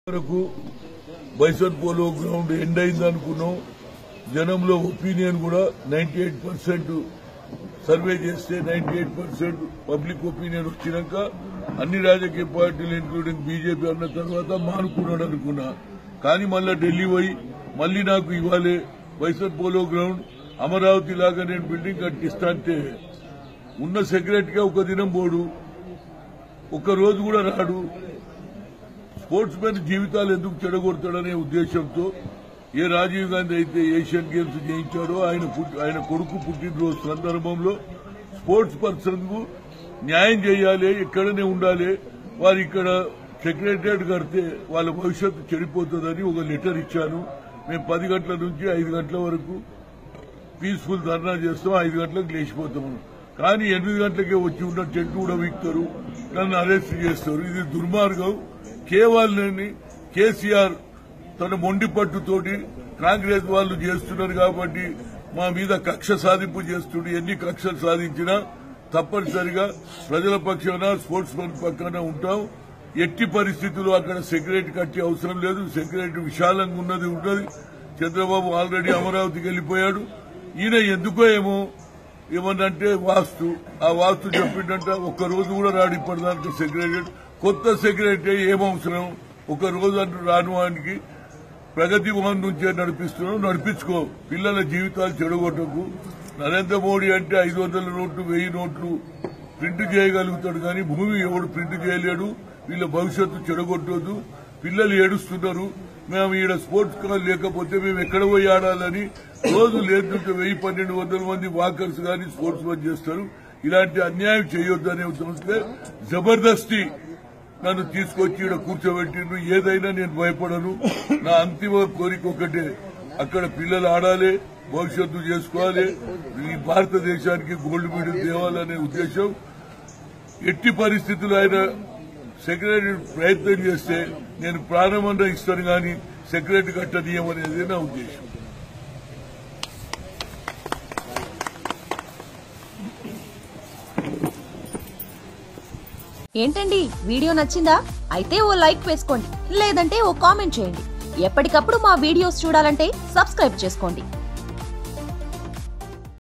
వరకు bison polo ground end అయింది అనుకున్నాం జనంలో ఒపీనియన్ కూడా నైన్టీ ఎయిట్ పర్సెంట్ సర్వే చేస్తే ninety eight percent public opinion వచ్చినాక అన్ని రాజకీయ పార్టీలు ఇంక్లూడింగ్ బీజేపీ అన్న తర్వాత మానుకున్నాడు అనుకున్నా కానీ మళ్ళా ఢిల్లీ పోయి మళ్ళీ నాకు ఇవ్వాలి బైసన్ పోలో గ్రౌండ్ అమరావతి లాగా నేను బిల్డింగ్ కట్టిస్తా అంటే ఉన్న సెక్రటరీగా ఒక దినం పోడు ఒక్క రోజు కూడా రాడు స్పోర్ట్స్ మెన్ జీవితాలు ఎందుకు చెడగొడతాడనే ఉద్దేశంతో ఏ రాజీవ్ గాంధీ అయితే ఏషియన్ గేమ్స్ జయించాడో ఆయన పుట్టి- ఆయన కొడుకు పుట్టినరోజు సందర్భంలో స్పోర్ట్స్ పర్సన్ కు న్యాయం చేయాలి ఇక్కడనే ఉండాలి వారు ఇక్కడ సెక్రటరియట్ కడితే వాళ్ళ భవిష్యత్తు చెడిపోతుందని ఒక లెటర్ ఇచ్చాను మేము పది గంటల నుంచి ఐదు గంటల వరకు పీస్ఫుల్ ధర్నా చేస్తాం ఐదు గంటలకు లేచిపోతాము కానీ ఎనిమిది గంటలకే వచ్చి ఉన్న టెంట్ కూడా వీక్తారు నన్ను అరెస్ట్ చేస్తారు ఇది దుర్మార్గం కేవలం కేసీఆర్ తన మొండి పట్టుతోటి కాంగ్రెస్ వాళ్ళు చేస్తున్నారు కాబట్టి మా మీద కక్ష సాధింపు చేస్తుండే ఎన్ని కక్షలు సాధించినా తప్పనిసరిగా ప్రజల పక్షాన స్పోర్ట్స్ మెన్ పక్కన ఉంటాం ఎట్టి పరిస్థితుల్లో అక్కడ సెక్రటరీ కట్టే అవసరం లేదు సెక్రటరీ విశాలంగా ఉన్నది ఉన్నది చంద్రబాబు ఆల్రెడీ అమరావతికి వెళ్లిపోయాడు ఈయన ఎందుకో ఏమో ఏమన్నంటే వాస్తు ఆ వాస్తు చెప్పిండంట ఒక్క రోజు కూడా రాడు ఇప్పటిదాకా సెక్రటరీ కొత్త సెక్రటరీ ఏం అవసరం ఒక రోజు అంటూ రాను వానికి ప్రగతి భవన్ నుంచే నడిపిస్తున్నాం నడిపించుకో పిల్లల జీవితాలు చెడగొట్టకు నరేంద్ర మోడీ అంటే ఐదు వందల నోట్లు వెయ్యి నోట్లు ప్రింట్ చేయగలుగుతాడు కానీ భూమి ఎవడు ప్రింట్ చేయలేడు వీళ్ళ భవిష్యత్తు చెడగొట్టొద్దు పిల్లలు ఏడుస్తున్నారు మేము ఈడ స్పోర్ట్స్ కాల్ లేకపోతే మేము ఎక్కడ పోయి ఆడాలని రోజు లేకుంటే వెయ్యి పన్నెండు వందల మంది వాకర్స్ కానీ స్పోర్ట్స్ మెన్ చేస్తారు ఇలాంటి అన్యాయం చేయొద్దనే సంస్థ జబర్దస్తి నన్ను తీసుకొచ్చి ఇక్కడ కూర్చోబెట్టిండ్రు ఏదైనా నేను భయపడను నా అంతిమ కోరిక ఒకటే అక్కడ పిల్లలు ఆడాలి భవిష్యత్తు చేసుకోవాలి ఈ భారతదేశానికి గోల్డ్ మెడల్ తేవాలనే ఉద్దేశం ఎట్టి పరిస్థితుల్లో ఆయన సెక్రటరీ ప్రయత్నం చేస్తే నేను ప్రాణమన్నా ఇస్తాను కానీ సెక్రటరీ కట్టనీయమనేది నా ఉద్దేశం ఏంటండి వీడియో నచ్చిందా అయితే ఓ లైక్ వేసుకోండి లేదంటే ఓ కామెంట్ చేయండి ఎప్పటికప్పుడు మా వీడియోస్ చూడాలంటే సబ్స్క్రైబ్ చేసుకోండి